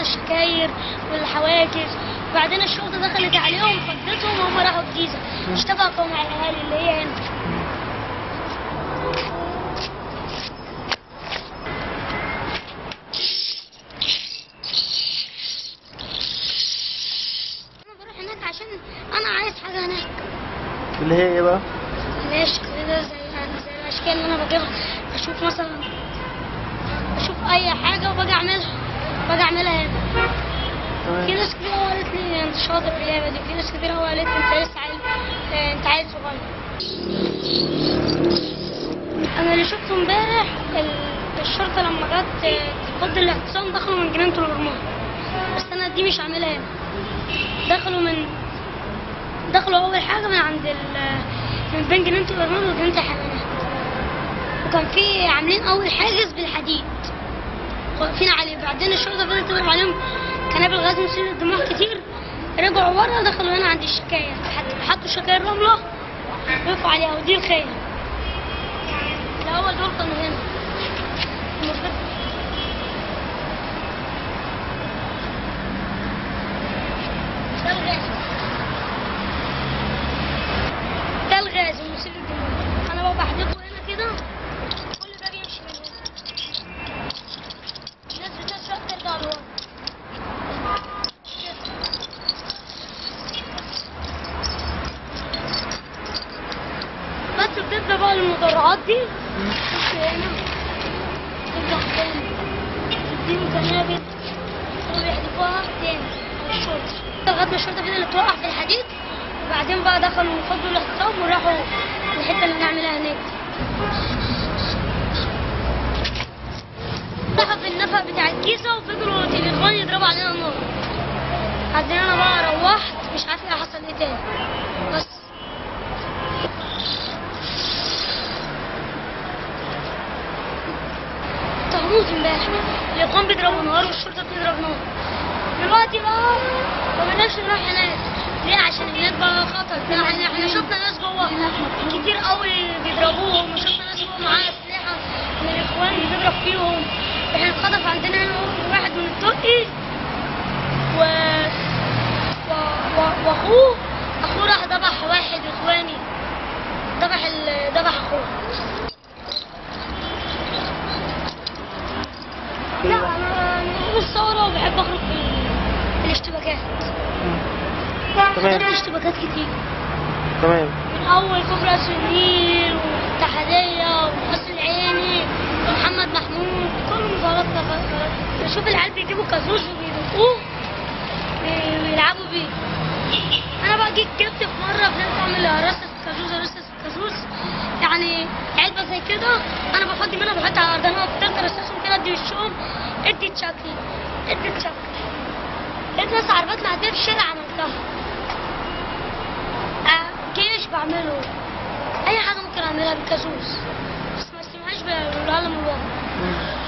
الشكاير والحواجز وبعدين الشرطه دخلت عليهم فضتهم وهم راحوا الجيزه اشتبكوا مع الاهالي اللي هي هنا انا بروح هناك عشان انا عايز حاجه هناك اللي هي ايه بقى؟ ماشي كده زي يعني زي الاشكال اللي انا بجيبها بشوف مثلا بشوف اي حاجه وباجي اعملها باجي اعملها هنا في تمام ناس كتير قوي قالت لي انت شاطر في اللعبه دي في ناس كتير قوي قالت لي انت لسه عيل آه، انت عيل صغير انا اللي شفته امبارح ال- الشرطه لما جت آه، تقضي الاعتصام دخلوا من جنينه الهرمون بس انا دي مش عاملها هنا دخلوا من دخلوا اول حاجه من عند ال من بين جنينه الهرمون وجنينه الحيوانات وكان في عاملين اول حاجز بالحديد واقفين عليه بعدين الشرطه فضلت تضرب عليهم كنابل غاز مسيل الدموع كتير رجعوا ورا دخلوا هنا عند الشكاية حط- حطوا شكاية رملة وقفوا عليها ودي الخيل الأول دول كانوا هنا المفروض ده الغاز ده الغاز المسيل الدموع أنا بقى بحدفه هنا كده كل ده بيمشي من هنا الناس بتشرب ترجع لورا بس بتبدا بقى المدرعات دي هنا ترجع تاني تديهم كنابل وبيحذفوها تاني على الشرطة لغاية ما الشرطة فضلت توقع في الحديد وبعدين بقى دخلوا فضوا الاحترام وراحوا الحتة اللي نعملها هناك دخل في النفق بتاع الكيسة وفضلوا تليفون يضربوا علينا نار بعدين انا بقى روحت مش عارف ايه حصل ايه تاني بس تغموز امبارح الاخوان بيضربوا نار والشرطه بتضرب نار دلوقتي بقى ما بقناش نروح هناك ليه عشان هناك بقى خطر يعني احنا شفنا ناس جوه كتير قوي بيضربوهم وشفنا ناس جوه معاها اسلحه من الاخوان بيضرب فيهم احنا اتخطف عندنا هنا واحد من التركي و... و... و... واخوه اخوه راح ذبح واحد اخواني ذبح ال... ذبح اخوه لا انا أنا بحب الثوره وبحب اخرج في ال- في الاشتباكات تمام. حضرت اشتباكات كتير تمام من اول كوبري النيل والاتحاديه وقصر العيني ومحمد محمود كل مظاهرات كفر- بشوف العيال بيجيبوا كازوز وبيدقوه وي- ويلعبوا بيه انا بقى جيت جبت في مره فضلت اعمل رصص كازوز رصص كازوز يعني علبه زي كده انا بفضي منها بحطها على الارض انا فضلت ارصصهم كده ادي وشهم ادي تشكل ادي تشكل لقيت ناس عربات معديه في الشارع عملتها آه، جيش بعمله اي حاجه ممكن اعملها بالكازوز بس ما اسمهاش بالقلم الواقع